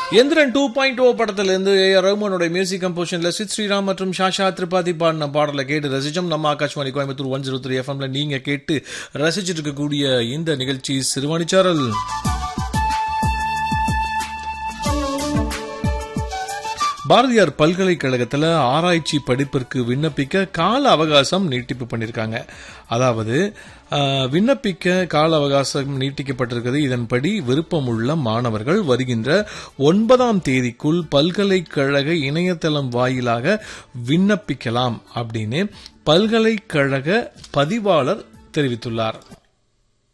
Enthiran two point O படத்திலிருந்து A R ரஹ்மானோட music கம்போஷன்ல சித் ஸ்ரீராம் மற்றும் ஷாஷா திரிபாதி பாடின பாடலை கேட்டு ரசிச்சோம் நம்ம Akashvani Coimbatore one zero three எஃப்எம்ல நீங்க கேட்டு ரசிச்சிட்டு இருக்கக்கூடிய இந்த நிகழ்ச்சி சிறுவாணிச்சாரல் பாரதியார் பல்கலைக்கழகத்தில் ஆராய்ச்சி படிப்பிற்கு விண்ணப்பிக்க கால அவகாசம் நீட்டிப்பு பண்ணியிருக்காங்க அதாவது ஆஹ், விண்ணப்பிக்க கால அவகாசம் நீட்டிக்கப்பட்டிருக்கிறது இதன்படி விருப்பமுள்ள மாணவர்கள் வருகின்ற ஒன்பதாம் தேதிக்குள் பல்கலைக்கழக இணையதளம் வாயிலாக விண்ணப்பிக்கலாம் அப்படின்னு பல்கலைக்கழக பதிவாளர் தெரிவித்துள்ளார்